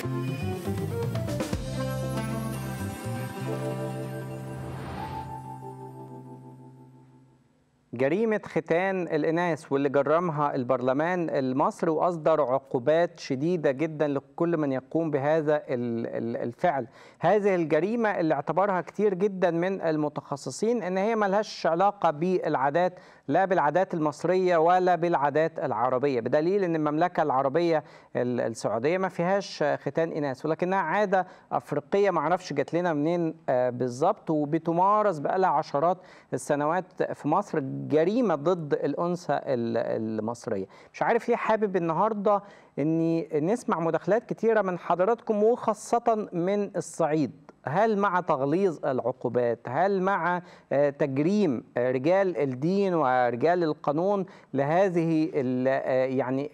جريمة ختان الإناث واللي جرمها البرلمان المصري وأصدر عقوبات شديدة جدا لكل من يقوم بهذا الفعل هذه الجريمة اللي اعتبرها كتير جدا من المتخصصين إن هي ملهاش علاقة بالعادات لا بالعادات المصرية ولا بالعادات العربية بدليل أن المملكة العربية السعودية ما فيهاش ختان إناث ولكنها عادة أفريقية معرفش جات لنا منين بالظبط وبتمارس بقالها عشرات السنوات في مصر جريمة ضد الأنثى المصرية مش عارف ليه حابب النهاردة أني نسمع مداخلات كتيرة من حضراتكم وخاصة من الصعيد هل مع تغليظ العقوبات هل مع تجريم رجال الدين ورجال القانون لهذه يعني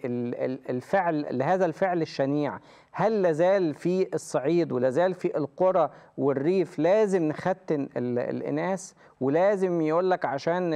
الفعل لهذا الفعل الشنيع هل لازال في الصعيد ولازال في القرى والريف لازم نختن الاناث ولازم يقول لك عشان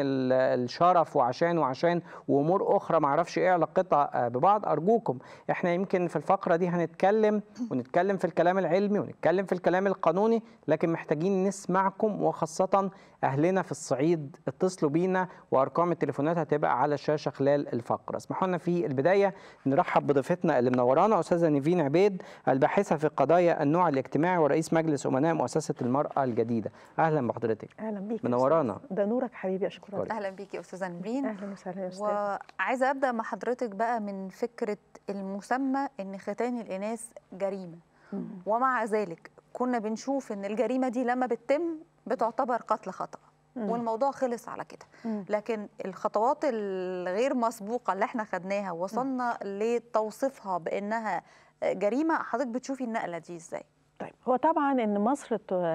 الشرف وعشان وعشان وامور اخرى ما اعرفش ايه علاقتها ببعض ارجوكم احنا يمكن في الفقره دي هنتكلم ونتكلم في الكلام العلمي ونتكلم في الكلام القانوني لكن محتاجين نسمعكم وخاصه اهلنا في الصعيد اتصلوا بينا وارقام التليفونات هتبقى على الشاشه خلال الفقره اسمحوا لنا في البدايه نرحب بضيفتنا اللي منورانا استاذه نيفين عبيد الباحثه في قضايا النوع الاجتماعي ورئيس مجلس امناء مؤسسه المراه الجديده اهلا بحضرتك اهلا بيك منورانا ده نورك حبيبي اشكرك اهلا بيكي استاذه نيفين اهلا وسهلا يا استاذ وعايزه ابدا مع حضرتك بقى من فكره المسمى ان ختان الاناث جريمه مم. ومع ذلك كنا بنشوف ان الجريمه دي لما بتتم بتعتبر قتل خطأ مم. والموضوع خلص على كده مم. لكن الخطوات الغير مسبوقه اللي احنا خدناها وصلنا مم. لتوصيفها بانها جريمه حضرتك بتشوفي النقله دي ازاي طيب هو طبعا ان مصر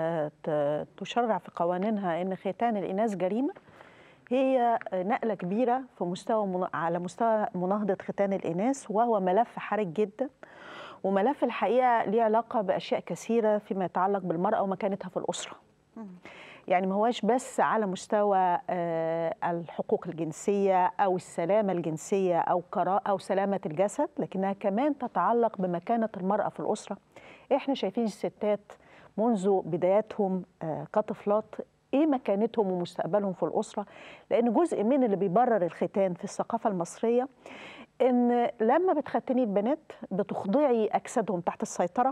تشرع في قوانينها ان ختان الاناث جريمه هي نقله كبيره في مستوى على مستوى مناهضه ختان الاناث وهو ملف حرج جدا وملف الحقيقه ليه علاقه باشياء كثيره فيما يتعلق بالمراه ومكانتها في الاسره يعني ما هوش بس على مستوى الحقوق الجنسية أو السلامة الجنسية أو أو سلامة الجسد لكنها كمان تتعلق بمكانة المرأة في الأسرة إحنا شايفين الستات منذ بداياتهم كطفلات ايه مكانتهم ومستقبلهم في الاسره لان جزء من اللي بيبرر الختان في الثقافه المصريه ان لما بتختني البنات بتخضعي اجسادهم تحت السيطره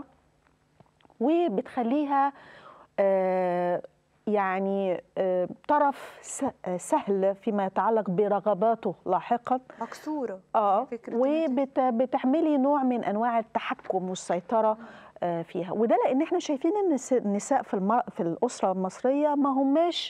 وبتخليها آه يعني طرف سهل فيما يتعلق برغباته لاحقا مكسوره اه وبتحملي نوع من انواع التحكم والسيطره فيها وده لان احنا شايفين ان النساء في المر... في الاسره المصريه ما هماش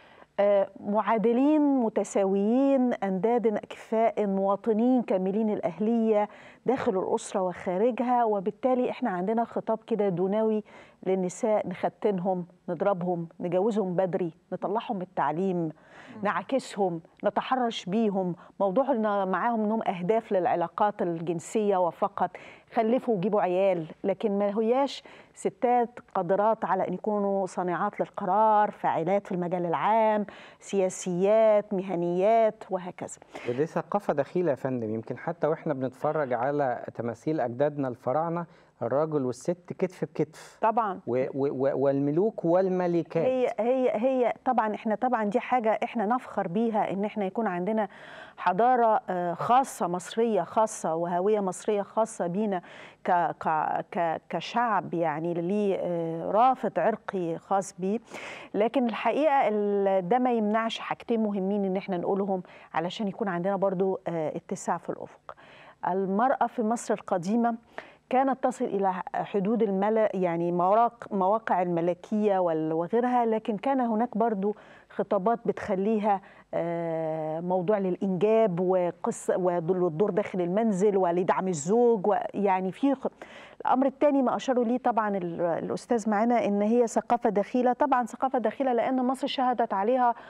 معادلين متساويين انداد اكفاء مواطنين كاملين الاهليه داخل الاسره وخارجها وبالتالي احنا عندنا خطاب كده دونوي للنساء نختنهم نضربهم نجوزهم بدري نطلعهم التعليم نعكسهم نتحرش بيهم موضوع معاهم انهم اهداف للعلاقات الجنسيه وفقط خلفوا وجيبوا عيال لكن ما هياش ستات قادرات على ان يكونوا صانعات للقرار فاعلات في المجال العام سياسيات مهنيات وهكذا ودي ثقافه دخيله يا فندم يمكن حتى واحنا بنتفرج على تماثيل اجدادنا الفراعنه الراجل والست كتف بكتف طبعا و و والملوك والملكات هي هي هي طبعا احنا طبعا دي حاجه احنا نفخر بيها ان احنا يكون عندنا حضاره خاصه مصريه خاصه وهويه مصريه خاصه بينا ك ك كشعب يعني ليه رافد عرقي خاص بيه لكن الحقيقه ده ما يمنعش حاجتين مهمين ان احنا نقولهم علشان يكون عندنا برضو اتساع في الافق المراه في مصر القديمه كانت تصل الى حدود الملا يعني مواقع الملكيه وغيرها لكن كان هناك برضو خطابات بتخليها موضوع للانجاب وقصه والدور داخل المنزل ولدعم الزوج ويعني في الامر الثاني ما اشاروا ليه طبعا الاستاذ معانا ان هي ثقافه دخيله طبعا ثقافه دخيله لان مصر شهدت عليها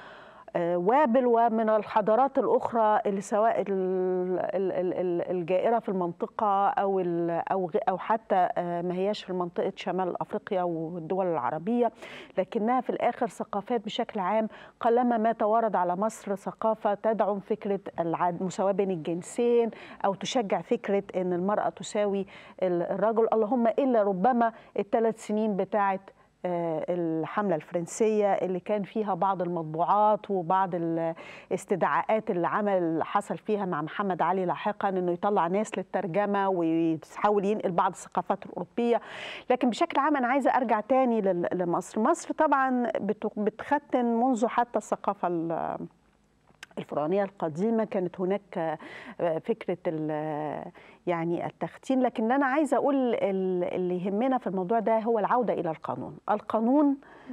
آه، وابل ومن الحضارات الأخرى اللي سواء ال- ال- ال- ال- الجائرة في المنطقة أو ال- أو غ- أو حتى آه، ما هياش في منطقة شمال أفريقيا والدول العربية لكنها في الآخر ثقافات بشكل عام قلما ما توارد على مصر ثقافة تدعم فكرة الع- المساواة بين الجنسين أو تشجع فكرة أن المرأة تساوي ال- الرجل اللهم إلا ربما الثلاث سنين بتاعت آه، الحملة الفرنسية اللي كان فيها بعض المطبوعات وبعض الاستدعاءات اللي عمل حصل فيها مع محمد علي لاحقا انه يطلع ناس للترجمة ويحاول ينقل بعض الثقافات الأوروبية لكن بشكل عام أنا عايزة أرجع تاني لل- لمصر مصر طبعا بت- بتختن منذ حتى الثقافة ال- الفرعونية القديمة كانت هناك آه، فكرة ال- يعني التختين لكن أنا عايزة أقول ال- اللي يهمنا في الموضوع ده هو العودة إلى القانون القانون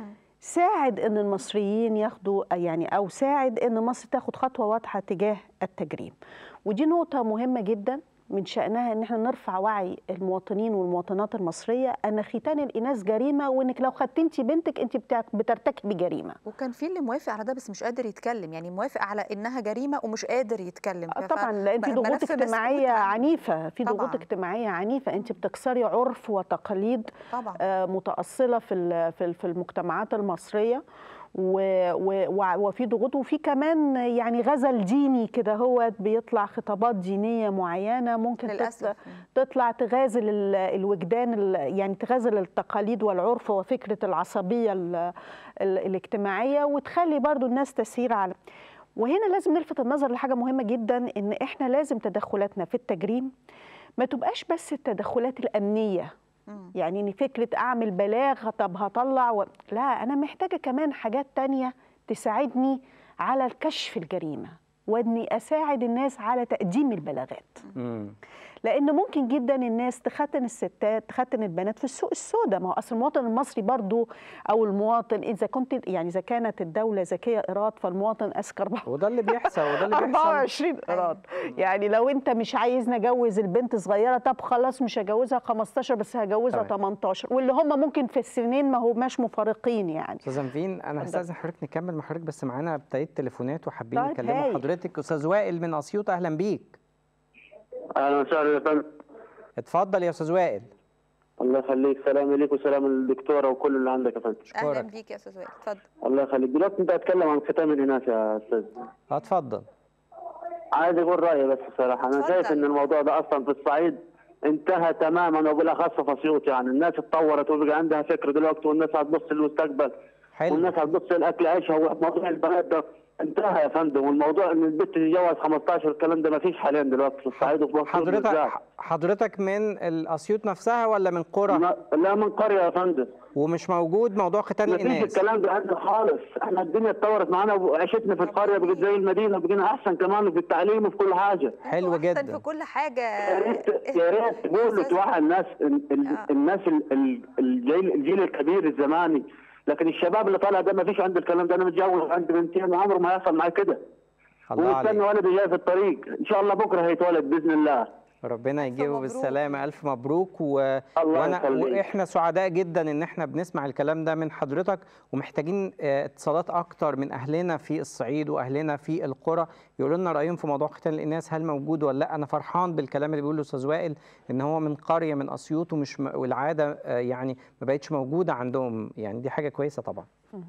ساعد ان المصريين ياخدوا يعني او ساعد ان مصر تاخد خطوه واضحه تجاه التجريم ودي نقطه مهمه جدا من شأنها ان احنا نرفع وعي المواطنين والمواطنات المصرية ان ختان الاناث جريمة وانك لو ختنتي بنتك انت بتاع- بترتكبي جريمة وكان في اللي موافق على ده بس مش قادر يتكلم يعني موافق على انها جريمه ومش قادر يتكلم آه ف- طبعا لان في م- ضغوط ملف مسكوت اجتماعيه عنه. عنيفه في ضغوط طبعاً. اجتماعيه عنيفه انت بتكسري عرف وتقاليد طبعا آه، متأصلة في ال- في ال- في المجتمعات المصرية و- و- وع- وفي ضغوط وفي كمان يعني غزل ديني كده هو بيطلع خطابات دينية معينة ممكن تطلع, للاسف تطلع تغازل ال- الوجدان ال- يعني تغازل التقاليد والعرف وفكرة العصبية ال- ال- الاجتماعية وتخلي برضو الناس تسير على وهنا لازم نلفت النظر لحاجة مهمة جدا إن إحنا لازم تدخلاتنا في التجريم ما تبقاش بس التدخلات الأمنية مم. يعني ان فكره اعمل بلاغ طب هطلع و... لا انا محتاجه كمان حاجات تانية تساعدني على الكشف الجريمه واني اساعد الناس على تقديم البلاغات مم. لان ممكن جدا الناس تختن الستات تختن البنات في السوق السوداء ما هو اصل المواطن المصري برضو او المواطن اذا كنت يعني اذا كانت الدوله ذكيه ايراد فالمواطن اذكى وده اللي بيحصل وده اللي بيحصل 24 ايراد يعني لو انت مش عايز نجوز البنت صغيره طب خلاص مش هجوزها 15 بس هجوزها تمام. 18 واللي هم ممكن في السنين ما هماش مفارقين يعني استاذ انفين انا اتفضل. هستاذن حضرتك نكمل مع حضرتك بس معانا ابتديت تليفونات وحابين طيب، نكلموا هاي. حضرتك استاذ وائل من اسيوط اهلا بيك اهلا وسهلا يا فندم اتفضل يا استاذ وائل الله يخليك سلام ليك وسلام للدكتوره وكل اللي عندك يا فندم اهلا أشكرك. بيك يا استاذ وائل اتفضل الله يخليك دلوقتي انت هتكلم عن ختام الاناث يا استاذ اه اتفضل عايز اقول رايي بس الصراحه انا اتفضل. شايف ان الموضوع ده اصلا في الصعيد انتهى تماما وبالاخص في اسيوط يعني الناس اتطورت وبقى عندها فكر دلوقتي والناس هتبص للمستقبل حلو والناس هتبص لاكل عيشها وموضوع البنات ده انتهى يا فندم والموضوع ان البنت تتجوز 15 الكلام ده ما فيش حاليا دلوقتي في الصعيد وفي اسيوط حضرتك بالذات. حضرتك من الاسيوط نفسها ولا من قرى ما- لا من قريه يا فندم ومش موجود موضوع ختان ما فيش الاناث الكلام ده عندنا خالص احنا الدنيا اتطورت معانا وعيشتنا في القريه بقت زي المدينه بقينا احسن كمان في التعليم وفي كل حاجه حلو أنتوا أحسن جدا في كل حاجه يا ريت يا ريت تقولوا أستاذ- توعى الناس ال- ال- آه. الناس ال- ال- الجيل الجيل الكبير الزماني لكن الشباب اللي طالع ده ما فيش عنده الكلام ده انا متجوز عندي بنتين عمره ما هيحصل معي كده الله ومستني عليك ولدي جاي في الطريق ان شاء الله بكره هيتولد باذن الله ربنا يجيبه مبروك. بالسلامه الف مبروك و... الله وانا يخليك. واحنا سعداء جدا ان احنا بنسمع الكلام ده من حضرتك ومحتاجين آه، اتصالات اكتر من اهلنا في الصعيد واهلنا في القرى يقولوا لنا رايهم في موضوع ختان الاناث هل موجود ولا لا انا فرحان بالكلام اللي بيقوله استاذ وائل ان هو من قريه من اسيوط ومش م... والعاده آه، يعني ما بقتش موجوده عندهم يعني دي حاجه كويسه طبعا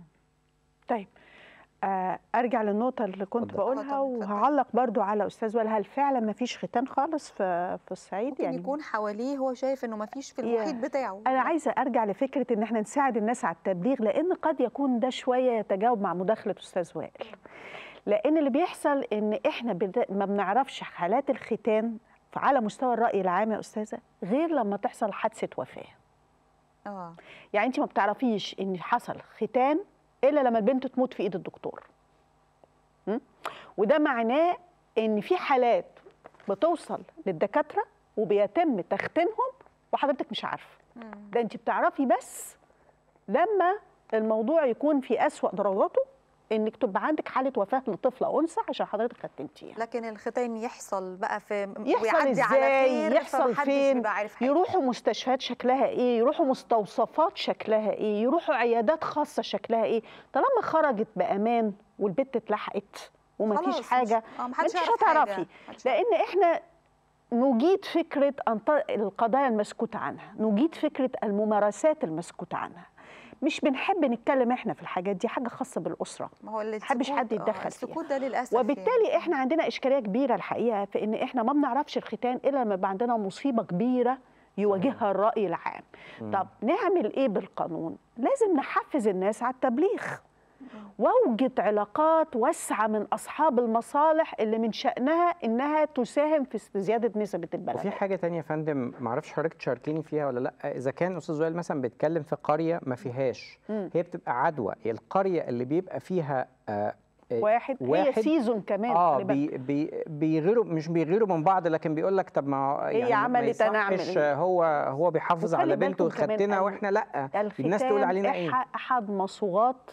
طيب آه، ارجع للنقطه اللي كنت اتفضل. بقولها اتفضل، اتفضل. وهعلق برضو على استاذ وائل هل فعلا ما فيش ختان خالص في في الصعيد ممكن يعني يكون حواليه هو شايف انه ما فيش في يا. المحيط بتاعه انا عايزه ارجع لفكره ان احنا نساعد الناس على التبليغ لان قد يكون ده شويه يتجاوب مع مداخله استاذ وائل لان اللي بيحصل ان احنا بد- ما بنعرفش حالات الختان على مستوى الراي العام يا استاذه غير لما تحصل حادثه وفاه اه يعني انت ما بتعرفيش ان حصل ختان الا لما البنت تموت في ايد الدكتور م? وده معناه ان في حالات بتوصل للدكاتره وبيتم تختينهم وحضرتك مش عارفه مم. ده انت بتعرفي بس لما الموضوع يكون في اسوا درجاته انك تبقى عندك حاله وفاه لطفله انثى عشان حضرتك ختمتيها لكن الختان يحصل بقى في يحصل ويعدي على ازاي خير يحصل فمحدش فين بيبقى عارف حاجة. يروحوا مستشفيات شكلها ايه يروحوا مستوصفات شكلها ايه يروحوا عيادات خاصه شكلها ايه طالما خرجت بامان والبت اتلحقت ومفيش خلاص مش- حاجه اه ما محدش انتش يعرف حاجة. هتعرفي محدش يعرف. لان احنا نجيد فكره أنط- القضايا المسكوت عنها نجيد فكره الممارسات المسكوت عنها مش بنحب نتكلم احنا في الحاجات دي حاجه خاصه بالاسره ما هو اللي محبش السكوت- حد آه، يتدخل فيها. السكوت ده للاسف يعني. وبالتالي احنا عندنا اشكاليه كبيره الحقيقه في ان احنا ما بنعرفش الختان الا لما يبقى عندنا مصيبه كبيره يواجهها الراي العام طب نعمل ايه بالقانون لازم نحفز الناس على التبليغ واوجد علاقات واسعه من اصحاب المصالح اللي من شانها انها تساهم في زياده نسبه وفي البلد حاجة تانية يا فندم معرفش حضرتك تشاركيني فيها ولا لأ إذا كان أستاذ وائل مثلا بيتكلم في قرية ما فيهاش مم. هي بتبقى عدوى القرية اللي بيبقى فيها آه آه، واحد, هي واحد سيزون كمان اه خلي بالك. بي بي بيغيروا مش بيغيروا من بعض لكن بيقول لك طب ما هي يعني ما عملت أنا يصحش أعمل. هو هو بيحافظ وخلي على بنته بالكم كمان ويختنا ال- واحنا لا الناس تقول الختان علينا ايه أح- احد مصوغات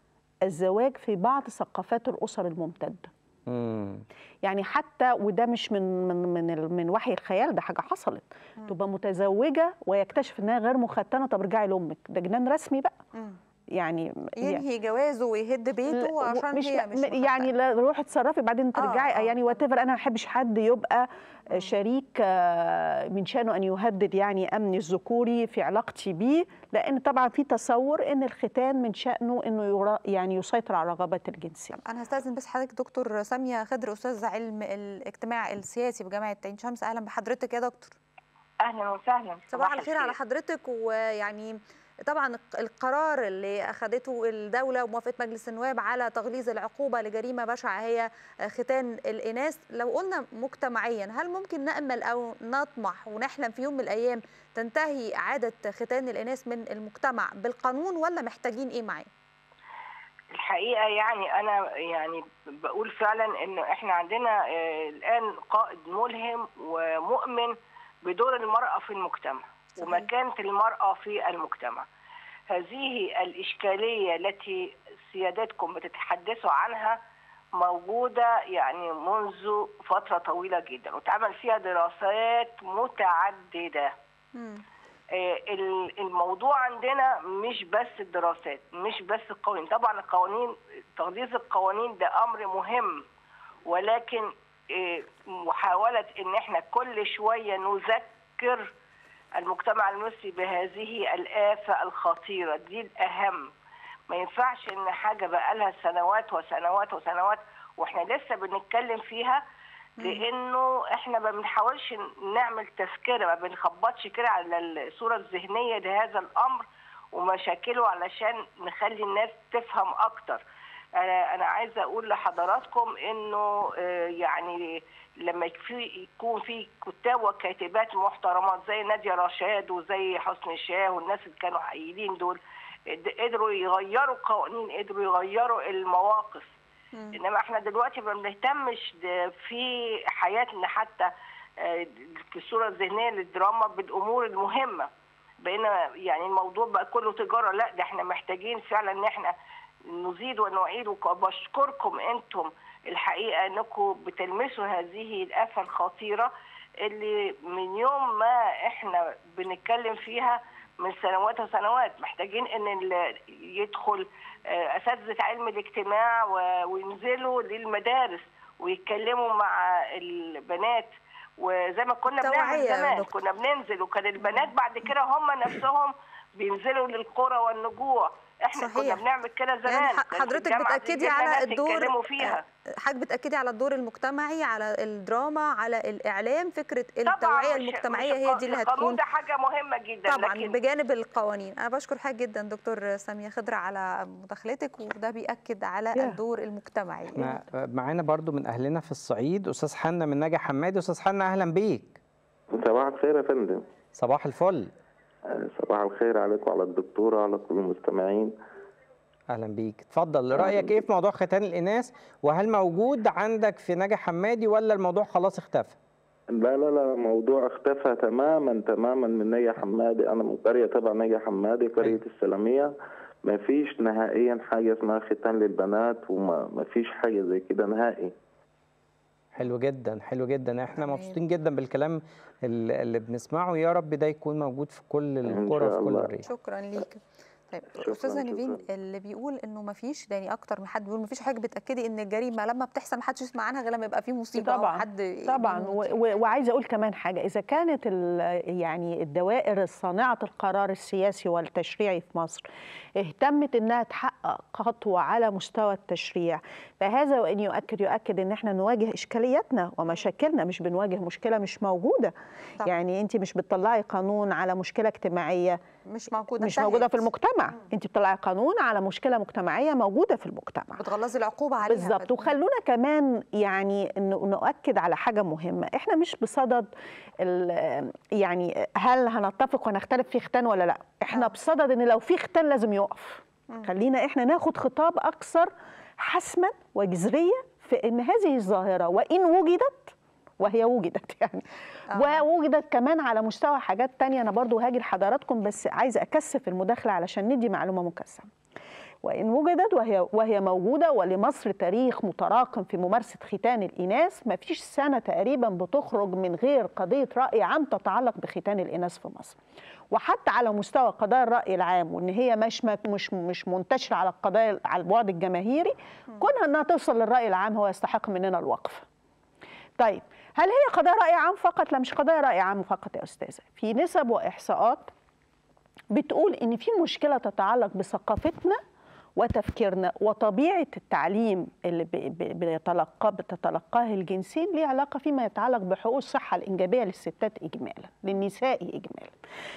الزواج في بعض ثقافات الاسر الممتده مم. يعني حتى وده مش من من من ال- من وحي الخيال ده حاجه حصلت تبقى متزوجه ويكتشف انها غير مختنه طب ارجعي لامك ده جنان رسمي بقى مم. يعني ينهي جوازه ويهد بيته لا، عشان مش هي مش يعني لا روحي اتصرفي بعدين ترجعي آه. يعني وات انا ما بحبش حد يبقى شريك آه، من شانه ان يهدد يعني امني الذكوري في علاقتي بيه لان طبعا في تصور ان الختان من شانه انه يرا يعني يسيطر على الرغبات الجنسيه انا هستاذن بس حضرتك دكتور ساميه خضر استاذ علم الاجتماع السياسي بجامعه عين شمس اهلا بحضرتك يا دكتور اهلا وسهلا صباح الخير على حضرتك ويعني طبعا الق- القرار اللي اخذته الدوله وموافقه مجلس النواب على تغليظ العقوبه لجريمه بشعه هي ختان الاناث لو قلنا مجتمعيا هل ممكن نامل او نطمح ونحلم في يوم من الايام تنتهي عاده ختان الاناث من المجتمع بالقانون ولا محتاجين ايه معاه الحقيقه يعني انا يعني بقول فعلا انه احنا عندنا آه، الان قائد ملهم ومؤمن بدور المراه في المجتمع صحيح. ومكانه المراه في المجتمع هذه الاشكاليه التي سيادتكم بتتحدثوا عنها موجوده يعني منذ فتره طويله جدا واتعمل فيها دراسات متعدده مم. آه، ال- الموضوع عندنا مش بس الدراسات مش بس القوانين طبعا القوانين تغليظ القوانين ده امر مهم ولكن آه، محاولة ان احنا كل شوية نذكر المجتمع المصري بهذه الآفة الخطيرة دي الأهم ما ينفعش ان حاجة بقالها سنوات وسنوات وسنوات واحنا لسه بنتكلم فيها لانه احنا ما بنحاولش نعمل تذكره ما بنخبطش كده على الصوره الذهنيه لهذا الامر ومشاكله علشان نخلي الناس تفهم اكتر انا انا عايزه اقول لحضراتكم انه آه، يعني لما في يكون في كتاب وكاتبات محترمات زي ناديه رشاد وزي حسن الشاه والناس اللي كانوا حقيقيين دول قدروا يغيروا قوانين قدروا يغيروا المواقف مم. انما احنا دلوقتي ما بنهتمش د- في حياتنا حتى آه، في الصوره الذهنيه للدراما بالامور المهمه بقينا يعني الموضوع بقى كله تجاره لا ده احنا محتاجين فعلا ان احنا نزيد ونعيد وبشكركم انتم الحقيقه انكم بتلمسوا هذه الافه الخطيره اللي من يوم ما احنا بنتكلم فيها من سنوات وسنوات محتاجين ان ال- يدخل آه، اساتذه علم الاجتماع و- وينزلوا للمدارس ويتكلموا مع البنات وزي ما كنا توعية بنعمل يا زمان دكتور. كنا بننزل وكان البنات بعد كده هم نفسهم بينزلوا للقرى والنجوع احنا صحيح. كنا بنعمل كده زمان يعني ح- كان في حضرتك الجامعة بتاكدي بيجي لنا على ناس الدور يتكلموا فيها حضرتك بتاكدي على الدور المجتمعي على الدراما على الاعلام فكره طبعاً التوعيه مش- المجتمعيه مش هي دي اللي القانون هتكون ده حاجه مهمه جدا طبعا لكن بجانب القوانين انا بشكر حضرتك جدا دكتور ساميه خضر على مداخلتك وده بياكد على يا. الدور المجتمعي احنا معانا برضو من اهلنا في الصعيد استاذ حنا من نجا حمادي استاذ حنا اهلا بيك صباح الخير يا فندم صباح الفل آه، صباح الخير عليكم وعلى الدكتورة وعلى كل المستمعين اهلا بيك اتفضل رايك ايه في موضوع ختان الاناث وهل موجود عندك في نجا حمادي ولا الموضوع خلاص اختفى لا لا لا موضوع اختفى تماما تماما من نجا حمادي انا من قرية تبع نجا حمادي قرية أيوة. السلامية ما فيش نهائيا حاجة اسمها ختان للبنات وما ما فيش حاجة زي كده نهائي حلو جدا حلو جدا احنا تمام. مبسوطين جدا بالكلام اللي اللي بنسمعه يا رب ده يكون موجود في كل القرى شاء في كل الله. الريف شكرا ليك طيب شكراً، استاذه نيفين شكراً. اللي بيقول انه ما فيش يعني اكتر من حد بيقول ما فيش حاجه بتاكدي ان الجريمه لما بتحصل ما حدش يسمع عنها غير لما يبقى في مصيبه طبعا او حد طبعا بيموت و- يعني. و- وعايزه اقول كمان حاجه اذا كانت ال- يعني الدوائر صانعه القرار السياسي والتشريعي في مصر اهتمت انها تحقق خطوه على مستوى التشريع فهذا وان يؤكد يؤكد ان احنا نواجه اشكالياتنا ومشاكلنا مش بنواجه مشكله مش موجوده طبعاً. يعني انت مش بتطلعي قانون على مشكله اجتماعيه مش موجوده مش موجوده في انتهت. المجتمع انت بتطلعي قانون على مشكله مجتمعيه موجوده في المجتمع بتغلظي العقوبه عليها بالظبط بت- وخلونا كمان يعني إنه نؤكد على حاجه مهمه احنا مش بصدد ال- يعني هل هنتفق ونختلف في ختان ولا لا احنا آه. بصدد ان لو في ختان لازم يقف خلينا احنا ناخد خطاب اكثر حسما وجذريه في ان هذه الظاهره وان وجدت وهي وجدت يعني آه. ووجدت كمان على مستوى حاجات تانية انا برضو هاجي لحضراتكم بس عايزه اكثف المداخله علشان ندي معلومه مكثفه وإن وجدت وهي وهي موجودة ولمصر تاريخ متراكم في ممارسة ختان الإناث ما فيش سنة تقريبا بتخرج من غير قضية رأي عام تتعلق بختان الإناث في مصر وحتى على مستوى قضايا الرأي العام وإن هي مش مش مش منتشرة على القضايا على البعد الجماهيري كونها إنها توصل للرأي العام هو يستحق مننا الوقف طيب هل هي قضايا رأي عام فقط؟ لا مش قضايا رأي عام فقط يا أستاذة في نسب وإحصاءات بتقول ان في مشكله تتعلق بثقافتنا وتفكيرنا وطبيعه التعليم اللي ب- ب- بيتلقى بتتلقاه الجنسين ليه علاقه فيما يتعلق بحقوق الصحه الانجابيه للستات اجمالا للنساء اجمالا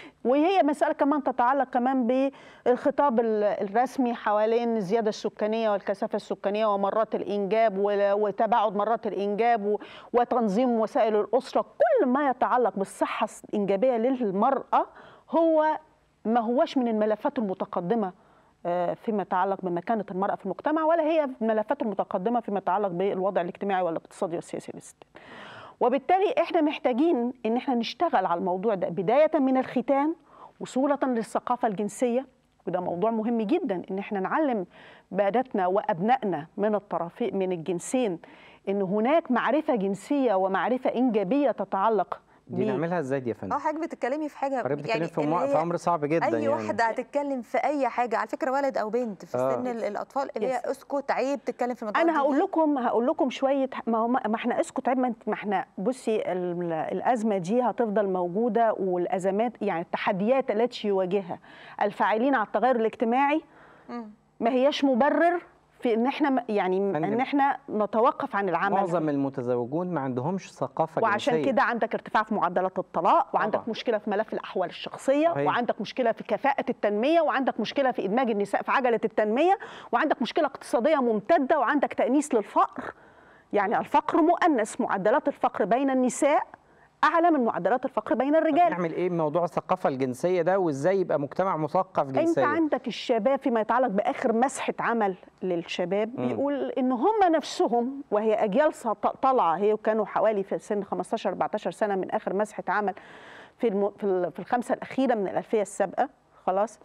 وهي مساله كمان تتعلق كمان بالخطاب ال- الرسمي حوالين الزياده السكانيه والكثافه السكانيه ومرات الانجاب و- وتباعد مرات الانجاب و- وتنظيم وسائل الاسره كل ما يتعلق بالصحه الانجابيه للمراه هو ما هوش من الملفات المتقدمه آه، فيما يتعلق بمكانه المراه في المجتمع ولا هي من الملفات المتقدمه فيما يتعلق بالوضع الاجتماعي والاقتصادي والسياسي للستات. وبالتالي احنا محتاجين ان احنا نشتغل على الموضوع ده بدايه من الختان وصوله للثقافه الجنسيه وده موضوع مهم جدا ان احنا نعلم بناتنا وابنائنا من الطرفين من الجنسين ان هناك معرفه جنسيه ومعرفه انجابيه تتعلق دي ب- نعملها ازاي دي يا فندم اه حضرتك بتتكلمي في حاجه حضرتك بتتكلم في, اللي مو- هي في امر صعب جدا اي يعني واحده هتتكلم في اي حاجه على فكره ولد او بنت في آه. سن ال- الاطفال اللي هي يس. اسكت عيب تتكلم في الموضوع انا دي هقول ليه؟ لكم هقول لكم شويه ما هو ما احنا اسكت عيب ما انت- ما احنا بصي ال- الازمه دي هتفضل موجوده والازمات يعني التحديات التي يواجهها الفاعلين على التغير الاجتماعي مم. ما هياش مبرر في ان احنا م- يعني فندم. ان احنا نتوقف عن العمل معظم المتزوجون ما عندهمش ثقافه وعشان جنسيه كده عندك ارتفاع في معدلات الطلاق وعندك طبعاً. مشكله في ملف الاحوال الشخصيه صحيح. وعندك مشكله في كفاءه التنميه وعندك مشكله في ادماج النساء في عجله التنميه وعندك مشكله اقتصاديه ممتده وعندك تانيث للفقر يعني الفقر مؤنث معدلات الفقر بين النساء اعلى من معدلات الفقر بين الرجال نعمل ايه بموضوع الثقافه الجنسيه ده وازاي يبقى مجتمع مثقف انت جنسيا عندك الشباب فيما يتعلق باخر مسحه عمل للشباب مم. بيقول ان هم نفسهم وهي اجيال س- طالعه هي كانوا حوالي في سن 15 14 سنه من اخر مسحه عمل في الم... في, ال... في الخمسه الاخيره من الالفيه السابقه خلاص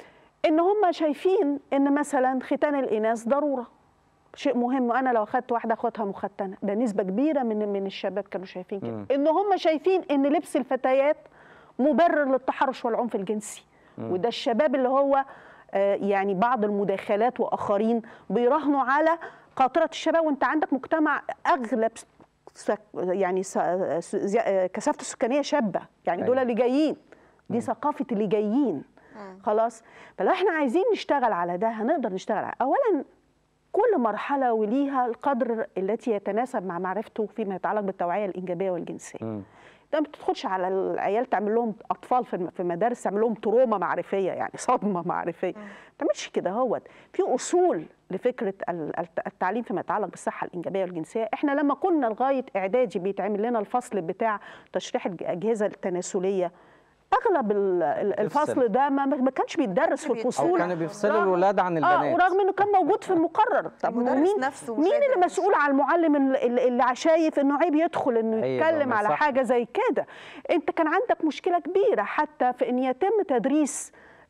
ان هم شايفين ان مثلا ختان الاناث ضروره شيء مهم وانا لو اخدت واحده اخدها مختنه ده نسبه كبيره من من الشباب كانوا شايفين مم. كده ان هم شايفين ان لبس الفتيات مبرر للتحرش والعنف الجنسي وده الشباب اللي هو آه، يعني بعض المداخلات واخرين بيراهنوا على قاطره الشباب وانت عندك مجتمع اغلب س- يعني س- س- زي- آه، كثافته السكانيه شابه يعني دول أيوة. اللي جايين دي ثقافه اللي جايين خلاص فلو احنا عايزين نشتغل على ده هنقدر نشتغل على اولا كل مرحله وليها القدر التي يتناسب مع معرفته فيما يتعلق بالتوعيه الانجابيه والجنسيه مم. ده ما بتدخلش على العيال تعمل لهم اطفال في الم- في المدارس تعمل لهم تروما معرفيه يعني صدمه معرفيه ما تعملش كده هوت في اصول لفكره ال- الت- التعليم فيما يتعلق بالصحه الانجابيه والجنسيه احنا لما كنا لغايه اعدادي بيتعمل لنا الفصل بتاع تشريح الاجهزه التناسليه اغلب ال- ال- الفصل ده ما ما كانش بيتدرس في بيت- أو او الفصول كانوا بيفصلوا رغم- الولاد عن اه البنات ورغم انه كان موجود في المقرر طب المدرس مين نفسه مش مين قادر اللي مسؤول على المعلم اللي اللي شايف انه عيب يدخل انه أيوة، يتكلم ما على صح. حاجه زي كده انت كان عندك مشكله كبيره حتى في ان يتم تدريس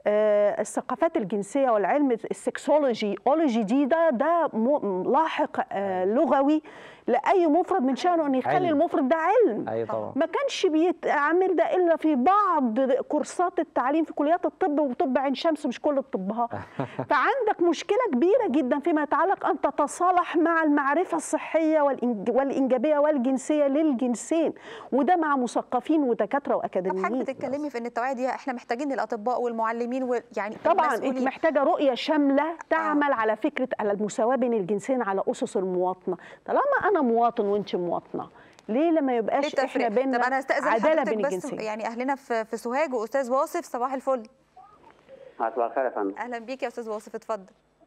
آه، الثقافات الجنسيه والعلم السكسولوجي اولوجي دي ده ده م- لاحق آه، لغوي لاي مفرد من شانه ان يخلي علم. المفرد ده علم ايوه طبعا ما كانش بيتعمل ده الا في بعض كورسات التعليم في كليات الطب وطب عين شمس مش كل الطبها فعندك مشكله كبيره جدا فيما يتعلق ان تتصالح مع المعرفه الصحيه والإنج- والانجابيه والجنسيه للجنسين وده مع مثقفين ودكاتره طب حضرتك واكاديميين بتتكلمي في ان التوعيه دي احنا محتاجين الاطباء والمعلمين ويعني طبعا انت المسؤولين. محتاجه رؤيه شامله تعمل على فكره على المساواه بين الجنسين على اسس المواطنه طالما انا مواطن وانت مواطنه ليه لما ليه يبقاش احنا التفريق؟ بيننا طب انا استاذن عداله حضرتك بين بس الجنسين يعني اهلنا في في سوهاج واستاذ واصف صباح الفل صباح الخير يا فندم اهلا بيك يا استاذ واصف اتفضل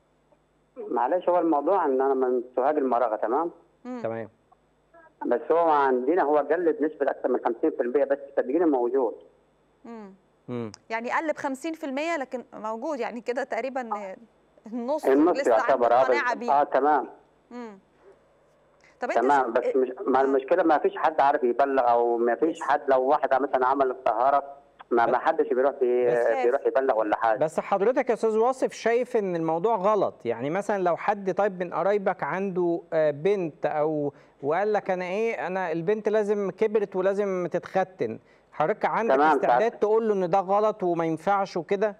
معلش هو الموضوع ان انا من سوهاج المراغه تمام تمام بس هو عندنا هو قلد نسبه اكثر من 50% بس صدقيني موجود مم. مم. يعني قلب 50% لكن موجود يعني كده تقريبا النص النص لسه يعتبر عنده اه قناعه بس- بيه اه تمام مم. طب انت تمام ش- بس مش ما المشكله ما فيش حد عارف يبلغ او ما فيش حد لو واحد مثلا عمل طهاره ما ما حدش بيروح بي بس- بيروح يبلغ ولا حاجه بس حضرتك يا استاذ واصف شايف ان الموضوع غلط يعني مثلا لو حد طيب من قرايبك عنده آه، بنت او وقال لك انا ايه انا البنت لازم كبرت ولازم تتختن حضرتك عندك تمام، استعداد ساعات. تقول له ان ده غلط وما ينفعش وكده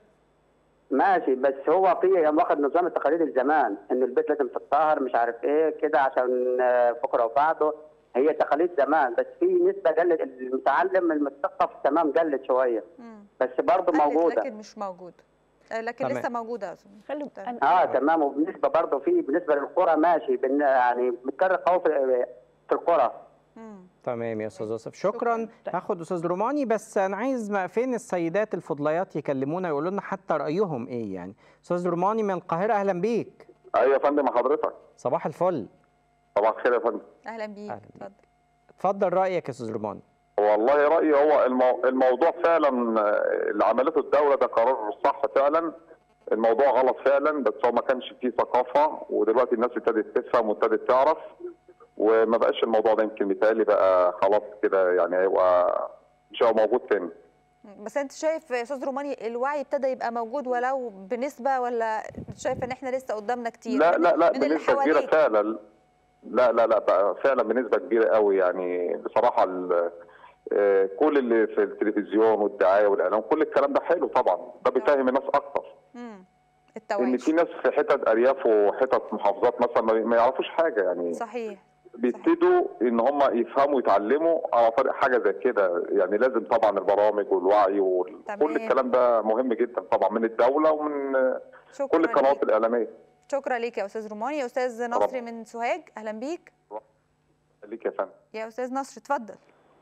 ماشي بس هو في واخد نظام التقاليد الزمان ان البيت لازم تتطهر مش عارف ايه كده عشان آه، بكره وبعده هي تقاليد زمان بس في نسبه قلت المتعلم المثقف تمام قلت شويه مم. بس برضه قلت موجوده لكن مش موجود آه، لكن تمام. لسه موجوده يا أستاذ. خلي تمام. أنا- اه تمام وبالنسبه برضه في بالنسبه للقرى ماشي بن- يعني بتكرر قوي في في القرى مم. تمام يا استاذ يوسف شكراً. شكرا هاخد استاذ روماني بس انا عايز ما فين السيدات الفضليات يكلمونا يقولوا لنا حتى رايهم ايه يعني استاذ روماني من القاهره اهلا بيك ايوه يا فندم حضرتك صباح الفل صباح الخير يا فندم اهلا بيك أهلا بيك. اتفضل اتفضل رايك يا استاذ روماني والله رايي هو المو... الموضوع فعلا آه، اللي عملته الدوله ده قرار صح فعلا الموضوع غلط فعلا بس هو ما كانش فيه ثقافه ودلوقتي الناس ابتدت تفهم وابتدت تعرف وما بقاش الموضوع ده يمكن بيتهيألي بقى خلاص كده يعني هيبقى مش هيبقى موجود تاني بس انت شايف يا استاذ روماني الوعي ابتدى يبقى موجود ولو بنسبه ولا شايف ان احنا لسه قدامنا كتير لا من- لا لا من اللي بنسبه كبيره حواليك فعلا لا لا لا بقى فعلا بنسبه كبيره قوي يعني بصراحه ال- آه، كل اللي في التلفزيون والدعايه والاعلام كل الكلام ده حلو طبعا ده بيفهم الناس اكتر مم. ان التوعيه في ناس في حتت ارياف وحتت محافظات مثلا ما- ما يعرفوش حاجه يعني صحيح بيبتدوا ان هم يفهموا ويتعلموا على طريق حاجه زي كده يعني لازم طبعا البرامج والوعي وكل تمام. الكلام ده مهم جدا طبعا من الدوله ومن آه، شكرا كل القنوات ليك. الاعلاميه شكرا ليك يا استاذ روماني يا استاذ نصري من سوهاج اهلا بيك ليك يا فندم يا استاذ نصر اتفضل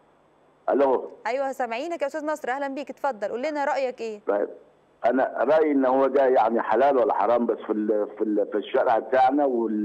الو ايوه سامعينك يا استاذ نصر اهلا بيك اتفضل قول لنا رايك ايه طيب انا رايي ان هو ده يعني حلال ولا حرام بس في ال في ال في الشرع بتاعنا وال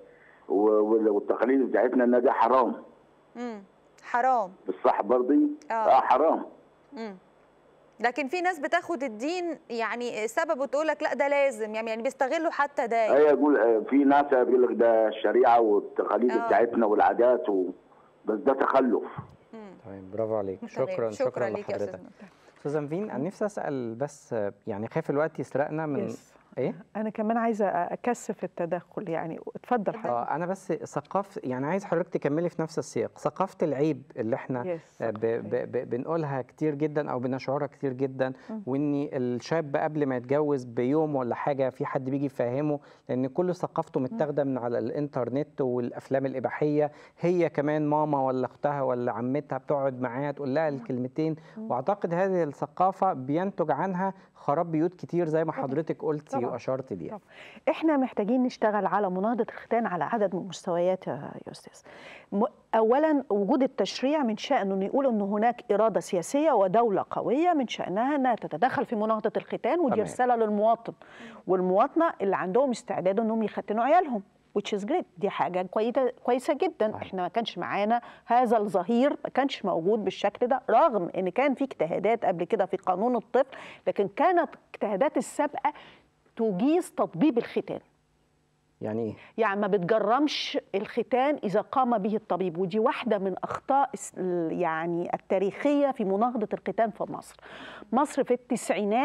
وال- والتقاليد بتاعتنا ان ده حرام امم حرام بالصح برضي آه. اه حرام امم لكن في ناس بتاخد الدين يعني سبب وتقول لك لا ده لازم يعني يعني بيستغلوا حتى ده هي يقول آه، في ناس بيقول لك ده الشريعه والتقاليد آه. بتاعتنا والعادات و بس ده تخلف مم. تمام برافو عليك تمام. شكرا شكرا, شكرا ليك يا لحضرتك استاذ نصر. استاذ انفين انا نفسي اسال بس يعني خايف الوقت يسرقنا من يس. ايه انا كمان عايزه اكثف التدخل يعني اتفضل حضرتك اه انا بس ثقافه يعني عايز حضرتك تكملي في نفس السياق ثقافه العيب اللي احنا يس. آه، ب ب ب بنقولها كتير جدا او بنشعرها كتير جدا وان الشاب قبل ما يتجوز بيوم ولا حاجه في حد بيجي يفهمه لان كل ثقافته متاخده من على الانترنت والافلام الاباحيه هي كمان ماما ولا اختها ولا عمتها بتقعد معاها تقول لها الكلمتين واعتقد هذه الثقافه بينتج عنها خراب بيوت كتير زي ما حضرتك قلتي طبعاً. واشرت ليها طبعاً. احنا محتاجين نشتغل على مناهضه الختان على عدد من المستويات يا يا استاذ م- اولا وجود التشريع من شانه انه يقول ان هناك اراده سياسيه ودوله قويه من شانها انها تتدخل في مناهضه الختان ودي تمام. رساله للمواطن والمواطنه اللي عندهم استعداد انهم يختنوا عيالهم which is great دي حاجه كويسه كويسه جدا صحيح. احنا ما كانش معانا هذا الظهير ما كانش موجود بالشكل ده رغم ان كان في اجتهادات قبل كده في قانون الطفل لكن كانت اجتهادات السابقه تجيز تطبيب الختان يعني ايه يعني ما بتجرمش الختان اذا قام به الطبيب ودي واحده من اخطاء الس- ال- يعني التاريخيه في مناهضه الختان في مصر مصر في التسعينات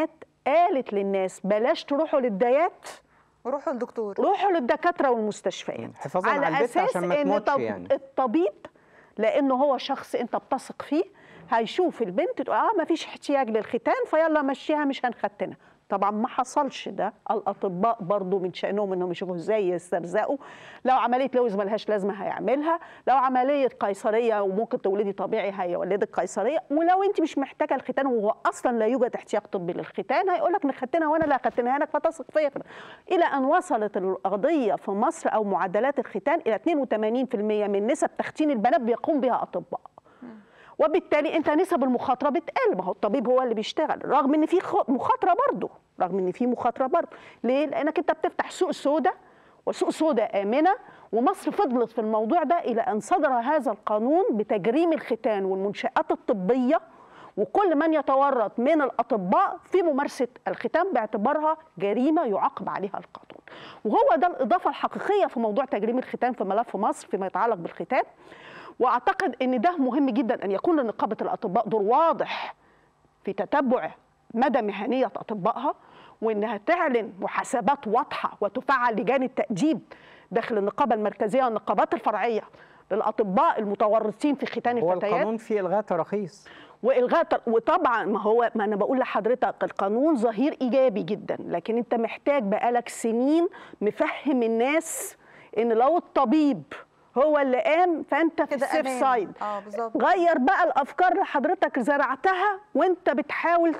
قالت للناس بلاش تروحوا للدايات وروحوا للدكتور روحوا للدكاتره والمستشفيات حفاظاً على البت عشان ما إن تموتش طب- يعني. الطبيب لانه هو شخص انت بتثق فيه هيشوف البنت تقول اه ما فيش احتياج للختان فيلا مشيها مش هنختنها طبعا ما حصلش ده الاطباء برضو من شانهم انهم يشوفوا ازاي يسترزقوا لو عمليه لوز ملهاش لازمه هيعملها لو عمليه قيصريه وممكن تولدي طبيعي هيولدك قيصريه ولو انت مش محتاجه الختان وهو اصلا لا يوجد احتياج طبي للختان هيقول لك نختنها وانا لا اختنها لك فتثق فيا كده. الى ان وصلت القضيه في مصر او معدلات الختان الى 82% من نسب تختين البنات بيقوم بها اطباء وبالتالي انت نسب المخاطره بتقل ما هو الطبيب هو اللي بيشتغل رغم ان في خ- مخاطره برضه رغم ان في مخاطره برضه ليه لانك انت بتفتح سوق سوداء وسوق سوداء امنه ومصر فضلت في الموضوع ده الى ان صدر هذا القانون بتجريم الختان والمنشات الطبيه وكل من يتورط من الاطباء في ممارسه الختان باعتبارها جريمه يعاقب عليها القانون وهو ده الاضافه الحقيقيه في موضوع تجريم الختان في ملف مصر فيما يتعلق بالختان واعتقد ان ده مهم جدا ان يكون لنقابه الاطباء دور واضح في تتبع مدى مهنيه اطبائها وانها تعلن محاسبات واضحه وتفعل لجان التاديب داخل النقابه المركزيه والنقابات الفرعيه للاطباء المتورطين في ختان هو الفتيات القانون فيه الغاء تراخيص والغاء تر- وطبعا ما هو ما انا بقول لحضرتك القانون ظهير ايجابي جدا لكن انت محتاج بقالك سنين مفهم الناس ان لو الطبيب هو اللي قام فانت في كده السيف أمان. سايد اه بالظبط غير بقى الافكار اللي حضرتك زرعتها وانت بتحاول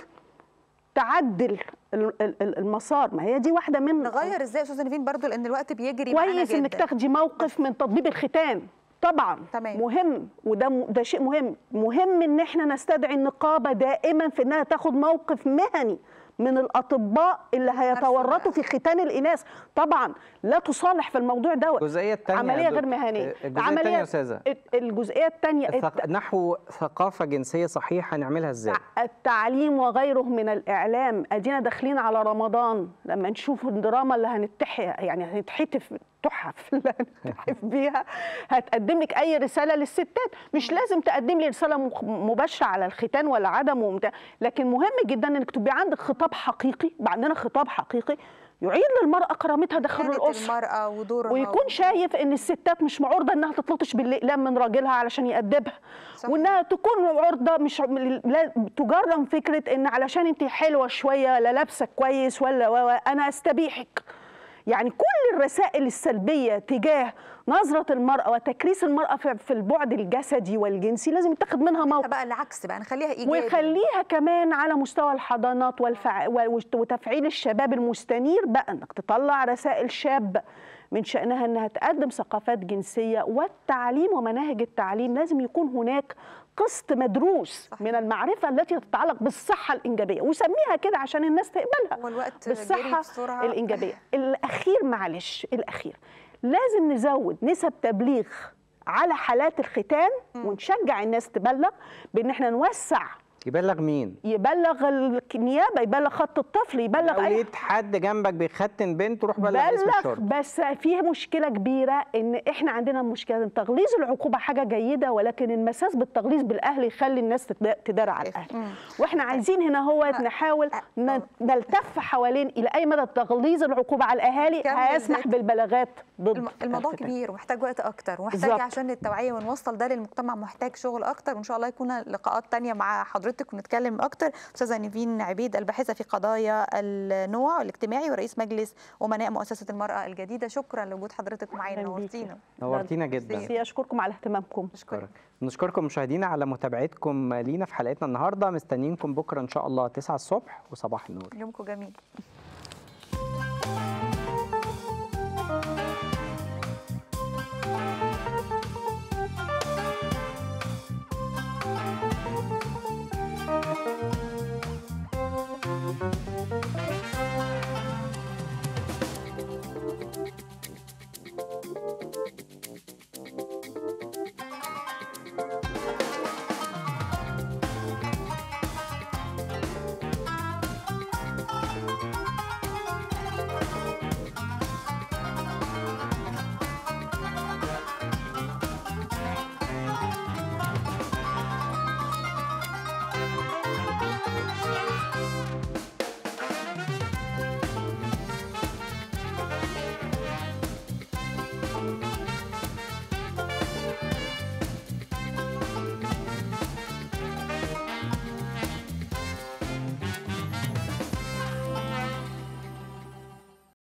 تعدل ال- ال- ال- المسار ما هي دي واحده من نغير ازاي يا استاذه نيفين برضو لان الوقت بيجري معانا كويس جدا انك تاخدي موقف من تطبيب الختان طبعا تمام. مهم وده م- ده شيء مهم مهم ان احنا نستدعي النقابه دائما في انها تاخد موقف مهني من الاطباء اللي هيتورطوا في ختان الاناث طبعا لا تصالح في الموضوع دوت الجزئيه الثانيه عمليه غير مهنيه الجزئيه الثانيه يا استاذه الجزئيه الثانيه الثق- نحو ثقافه جنسيه صحيحه نعملها ازاي التعليم وغيره من الاعلام ادينا داخلين على رمضان لما نشوف الدراما اللي هنتحي يعني هنتحتف تحف اللي هنتحف بيها هتقدم لك اي رساله للستات مش لازم تقدم لي رساله مخ- مباشره على الختان ولا عدمه ومت- لكن مهم جدا انك تبقى عندك خطاب حقيقي يبقى عندنا خطاب حقيقي يعيد للمراه كرامتها داخل قيادة الاسره المرأة ودورها ويكون شايف ان الستات مش عرضه انها تتلطش بالاقلام من راجلها علشان يأدبها صحيح. وانها تكون عرضه مش لا تجرم فكره ان علشان انت حلوه شويه لا لابسه كويس ولا و- و- انا استبيحك يعني كل الرسائل السلبيه تجاه نظره المراه وتكريس المراه في في البعد الجسدي والجنسي لازم يتخذ منها موقف بقى العكس بقى نخليها ايجابي ويخليها كمان على مستوى الحضانات والفع... وت- وتفعيل الشباب المستنير بقى انك تطلع رسائل شابه من شأنها انها تقدم ثقافات جنسيه والتعليم ومناهج التعليم لازم يكون هناك قسط مدروس صحيح. من المعرفه التي تتعلق بالصحه الانجابيه وسميها كده عشان الناس تقبلها والوقت جري بالصحه بسرعة. الانجابيه الاخير معلش الاخير لازم نزود نسب تبليغ على حالات الختان ونشجع الناس تبلغ بان احنا نوسع يبلغ مين يبلغ النيابه يبلغ خط الطفل يبلغ لو اي لقيت حد جنبك بيختن بنت روح بلغ اسم بلغ الشرطه بس فيه مشكله كبيره ان احنا عندنا مشكله إن تغليظ العقوبه حاجه جيده ولكن المساس بالتغليظ بالاهل يخلي الناس تتد- تدار على الاهل واحنا عايزين هنا هو نحاول ن- نلتف حوالين الى اي مدى تغليظ العقوبه على الاهالي كمل هيسمح ذات. بالبلاغات ضد الم- الموضوع الختان. كبير ومحتاج وقت اكتر ومحتاج بالظبط. عشان التوعيه ونوصل ده للمجتمع محتاج شغل اكتر وان شاء الله يكون لقاءات تانية مع حضرتك ونتكلم اكتر استاذه نيفين عبيد الباحثه في قضايا النوع الاجتماعي ورئيس مجلس امناء مؤسسه المراه الجديده شكرا لوجود حضرتك معانا أهلاً بيكي. نورتينا نورتينا جدا ميرسي، اشكركم على اهتمامكم اشكرك نشكركم مشاهدينا على متابعتكم لينا في حلقتنا النهارده مستنيينكم بكره ان شاء الله 9 الصبح وصباح النور يومكم جميل